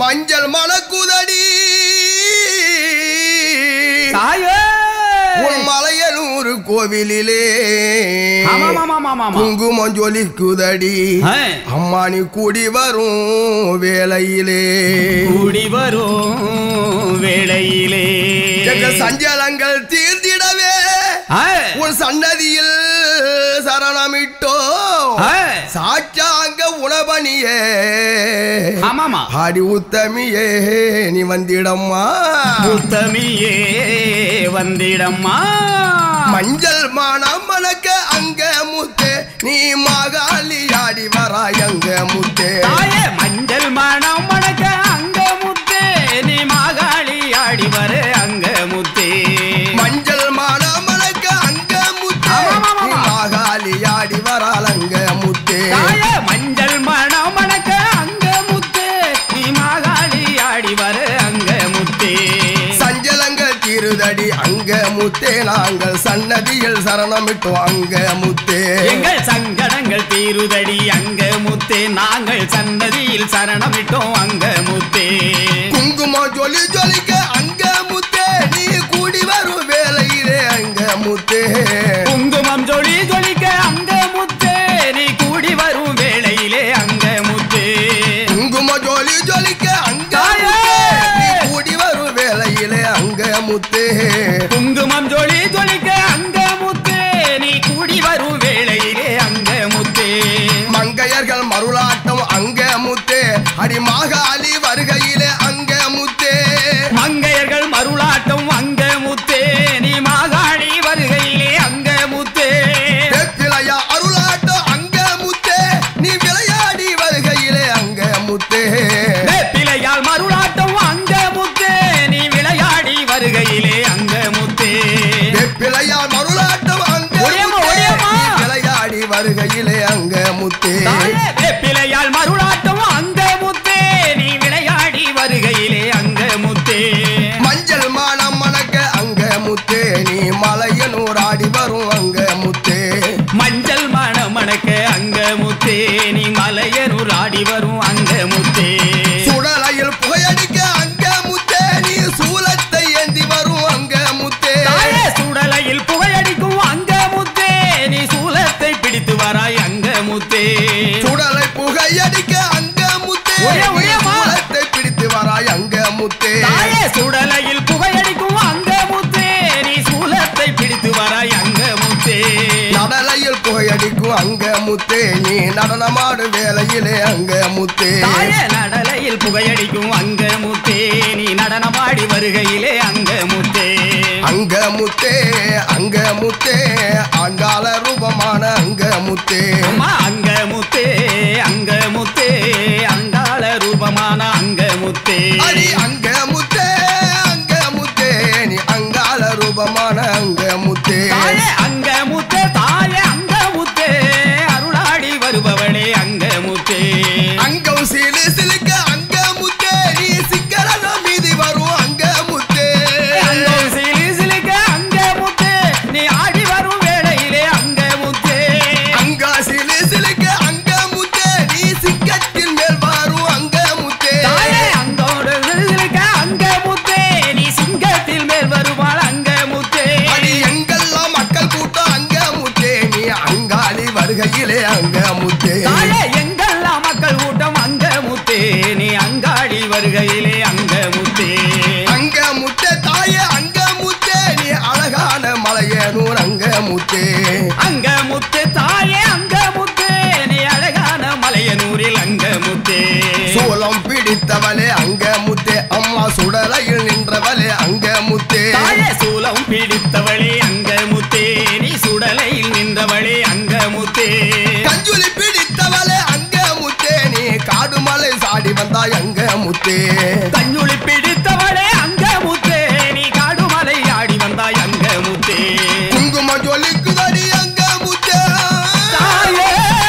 மஞ்சள் மணக்குதடி தாயே உன் மலையனூர் கோவிலிலே ஆமாமாமாமாமா. குங்குமம் ஜொலிக்குதடி ஆ. அம்மா நீ கூடி வரும் வேளையிலே கூடி வரும் வேளையிலே எங்கள் சஞ்சலங்கள் தீர்ந்திடவே ஆ. உன் சன்னதியில் சரணமிட்டோ ஆ. சாச்சாங்க உணவணியே ஆமாமா ஆடி உத்தமியே நீ வந்திடம்மா உத்தமியே வந்திடம்மா மஞ்சள் மானம் மணக்க அங்க முத்தே நீ மாகாளி ஆடி வராய் அங்க முத்தே தாயே மஞ்சள் மணம் மணக்க அங்க முத்தே நீ மாகாளி ஆடி வர அங்க முத்தே மஞ்சள் மானம் மணக்க அங்க முத்தே ஆமாமாமாமா. நீ மாகாளி ஆடி வரால் அங்க முத்தே தாயே மஞ்சள் மணம் மணக்க அங்க முத்தே நீ மாகாளி ஆடி வர அங்க முத்தே சஞ்சலங்கள் தீருதடி அங்க முத்தே நாங்கள் சன்னதியில் சரணமிட்டோம் அங்க முத்தே எங்கள் சங்கடங்கள் தீருதடி அங்க முத்தே நாங்கள் சன்னதியில் சரணமிட்டோம் அங்க முத்தே குங்குமம் ஜொலி ஜொலிக்க அங்க முத்தே நீ கூடி வரும் வேலையிலே அங்க முத்தே குங்குமம் ஜொலி ஜொலிக்க அங்க முத்தே நீ கூடி வரும் வேளையிலே அங்க முத்தே குங்கும ஜோலி ஜொலிக்க அங்க தாயே! முத்தே நீ கூடி வரும் வேலையிலே அங்க முத்தே குங்குமம் ஜொலி ஜொலிக்க அங்க முத்தே நீ கூடி வரும் வேளையிலே அங்க முத்தே மங்கையர்கள் மருளாட்டம் அங்க முத்தே அடி மாகாளி வருகையிலே அங்க முத்தே மங்கையர்கள் மருளாட்டம் அங்க முத்தே நீ மாகாளி வருகையிலே அங்க முத்தே வெப்பிலையா அருளாட்டம் அங்க முத்தே நீ விளையாடி வருகையிலே அங்க முத்தே வேப்பிலையால் மருளாட்டம் அங்க முத்தே நீ விளையாடி வருகையிலே அங்க முத்தே வெப்பிலையா மருளாட்டம் அங்க ஒடியம்மா, முத்தே ஒடியம்மா. நீ விளையாடி வருகையிலே அங்க முத்தே தாயே, வேப்பிலையால் மருளாட்டம் அங்க முத்தே நீ விளையாடி வருகையிலே அங்க முத்தே மஞ்சள் மானம் மணக்க அங்க முத்தே நீ மலையனூர் ஆடி வரும் அங்க முத்தே மஞ்சள் மணம் மணக்க அங்க முத்தே நீ மலையனூர் ஆடி வரும் அங்க முத்தே சுடலையில் புகையடிக்க அங்க முத்தே நீ சூலத்தை ஏந்தி வரும் அங்க முத்தே தாயே சுடலையில் புகையடிக்கும் அங்க முத்தே நீ சூலத்தை பிடித்து வராய் அங்க முத்தே சுடலை புகையடிக்க அங்க முத்தே ஒடியா, நீ ஒடியாம்மா. சூலத்தை பிடித்து வராய் அங்க முத்தே தாயே சுடலையில் புகையடிக்கும் அங்க முத்தே நீ சூலத்தை பிடித்து வராய் அங்க முத்தே நடலையில் புகையடிக்கும் அங்க முத்தே நீ நடனமாடு வேலையிலே அங்க முத்தே தாயே நடலையில் புகையடிக்கும் அங்க முத்தே நீ நடனமாடி வருகையிலே அங்க முத்தே அங்க முத்தே அங்க முத்தே அங்கால ரூபமான அங்க முத்தே அம்மா அங்க முத்தே அங்க முத்தே அங்காள ரூபமான அங்க முத்தே அடி அங்க முத்தே அங்க முத்தே நீ அங்கால ரூபமான அங்க முத்தே தாயே அங்க முத்தே தாயே அங்க முத்தே அருளாடி வருபவளே அங்க முத்தே அங்கம் சிலு சிலுக்க அங்க முத்தே நீ சிக்கரன மீதி வரும் அங்க முத்தே அங்கம் சிலி சிலிக்க அங்க முத்தே நீ ஆடி வரும் வேளையிலே அங்க முத்தே அங்க சிலு சிலுக்க அங்க முத்தே நீ சிக்கத்தின் மேல் வரும் அங்க முத்தே தாயே அங்கோடு சிலிக்க அங்க முத்தே நீ சிங்கத்தில் மேல் வருவாள் அங்க முத்தே அடி எங்கெல்லாம் மக்கள் கூட்டம் அங்க முத்தே நீ அங்காளி வருகையிலே அங்க முத்தே தாயே எங்கெல்லாம் மக்கள் கூட்டம் அங்க முத்தே நீ அங்காடி வருகையிலே அங்க முத்தே அங்க முத்தே தாயே அங்க முத்தே நீ அழகான மலையனூர் அங்க முத்தே அங்க முத்தே தாயே அங்க முத்தே நீ அழகான மலையனூரில் அங்க முத்தே சூலம் பிடித்தவளே அங்க முத்தே அம்மா சுடலையில் நின்றவளே அங்க முத்தே தாயே சூலம் பிடித்தவளே அங்க முத்தே நீ சுடலையில் நின்றவளே அங்க முத்தே கஞ்சுலி பிடித்தவளே அங்க முத்தே நீ காடுமலை சாடி வந்தாய் அங்க முத்தே தஞ்சுளி பிடித்தவளே அங்க முத்தே நீ காடுமலை ஆடி வந்தாய் அங்க முத்தே குங்கும ஜொலிக்குதடி அங்க முத்தே தாயே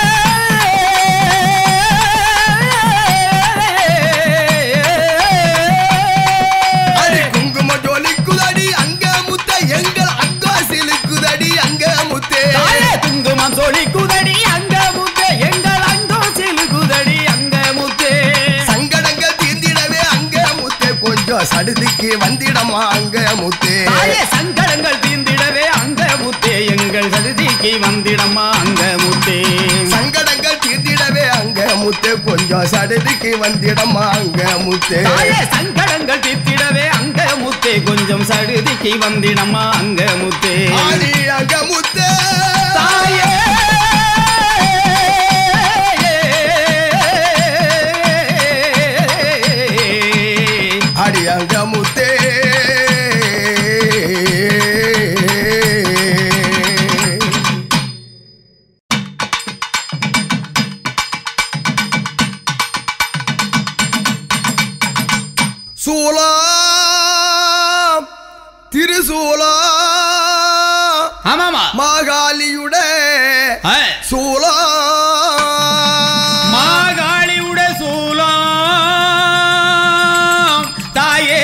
அடி குங்கும ஜொலிக்குதடி அங்க முத்தே எங்கள் அக்கா சிலுக்குதடி அங்க முத்தே தாயே குங்குமம் சொலி குதடி அங்க முத்தே எங்கள் அங்கோ சிலு குதடி அங்க முத்தே சங்கடங்கள் தீர்ந்திடவே சடுதிக்கு வந்திடமா அங்க முத்தே தாயே சங்கடங்கள் தீர்ந்திடவே அங்க முத்தே எங்கள் சடுதிக்கு வந்திடம்மா அங்க முத்தே சங்கடங்கள் தீர்த்திடவே அங்க முத்தே கொஞ்சம் சடுதிக்கு வந்திடமா அங்க முத்தே தாயே சங்கடங்கள் தீர்த்திடவே அங்க முத்தே கொஞ்சம் சடுதிக்கு வந்திடம்மா அங்க முத்தே ஆடி அங்க முத்தே தாயே அடி அங்க முத்தே சூலாம் திருசூலாம் ஆமாமா மாகாளியுட ஆ. சூலாம் மாகாளியுட சூலம் தாயே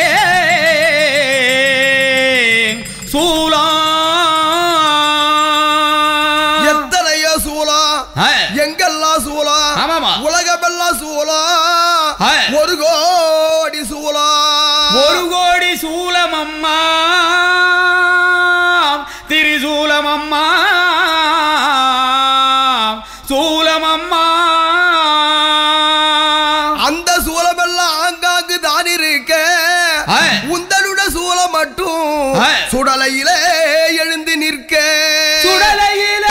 சூலம் எத்தனையோ சூலம் ஆ. எங்கெல்லாம் சூலம் ஆமாமா. உலகமெல்லாம் சூலம் ஆ. ஒரு கோடி சூலம் ஒரு கோடி சூலம் அம்மா திரிசூலம் அம்மா சூலம் அம்மா அந்த சூலமெல்லாம் ஆங்காங்கு தான் இருக்க ஆ. உந்தனுட சூலம் மட்டும் ஆ. சுடலையிலே எழுந்து நிற்க சுடலையிலே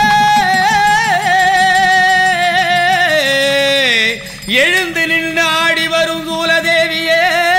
எழுந்து நின்று ஆடி வரும் சூலதேவியே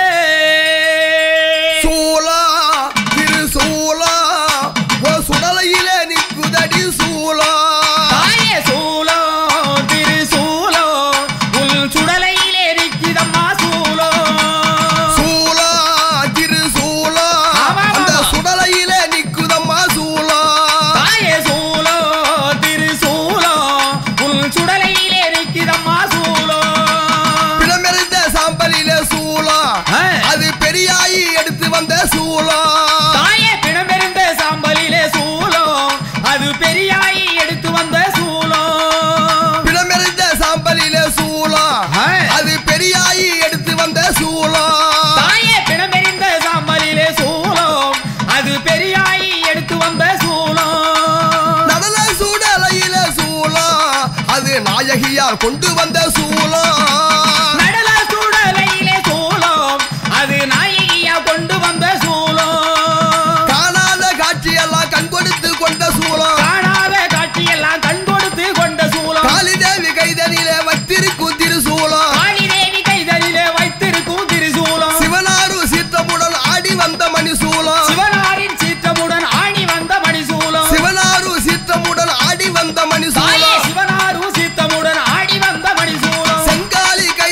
சூலா திருசூலா ஓ சுடலையிலே நிற்குதடி சூலா தாயே சூலம் திருசூலம் உள் சுடலையிலே நிற்கிதம்மா சூலம் சூலா திருசூலா ஆமா, அந்த ஆமா. சுடலையிலே நிற்குதம்மா சூலா தாயே சூலம் திருசூலம் உள் சுடலையிலே நிற்கிதம்மா சூலம் பிணமெறிந்த சாம்பலிலே சூலா ஆ. அது பெரியாயி எடுத்து வந்த சூலா தாயே பிணமெறிந்த சாம்பலிலே சூலம் அது பெரியாயி எடுத்து வந்த சூலம் பிணமெறிந்த சாம்பலிலே சூலா ஆ. அது பெரியாயி எடுத்து வந்த சூலா தாயே பிணமெறிந்த சாம்பலிலே சூலம் அது பெரியாயி எடுத்து வந்த சூலம் நடன சூடலையிலே சூலா அது நாயகியார் கொண்டு வந்த சூலா நடல சுடலையிலே சூலம் அது நாயகியா கொண்டு வந்த சூலம் காணாத காட்சியெல்லாம் கண் கொடுத்து கொண்ட சூலம் காணாத காட்சியெல்லாம் கண் கொடுத்து கொண்ட சூலம் காளிதேவி கைதனிலே வைத்திருக்கும் திருசூலம் காளி தேவி கைதலிலே வைத்திருக்கும் திருசூலம் சிவனாரு சீற்றமுடன் ஆடி வந்த மணிசூலம் சிவனாரின் சீற்றமுடன் ஆணி வந்த மணிசூலம் சிவனாரு சீற்றமுடன் ஆடி வந்த தாயே மணிசூலம் சிவனாரும் சீத்தமுடன் ஆடி வந்த மணிசூலம் செங்காலி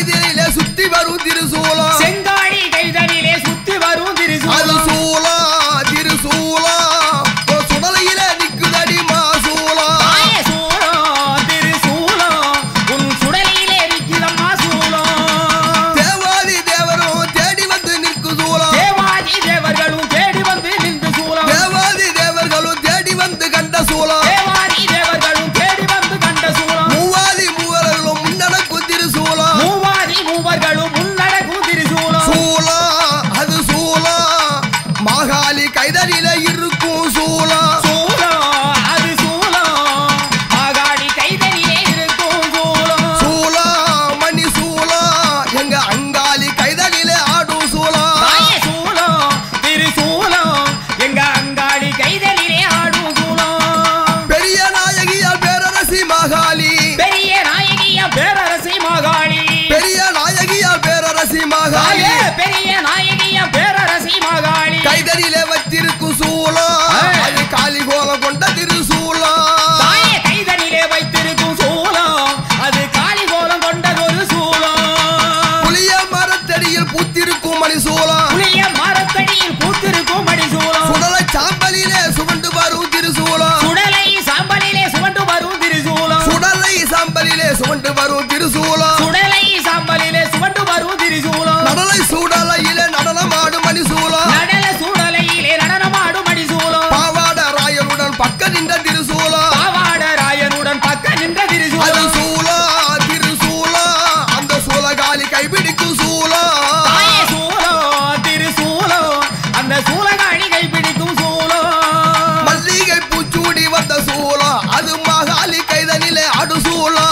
மாகாளி கைதனிலே அடுசூழா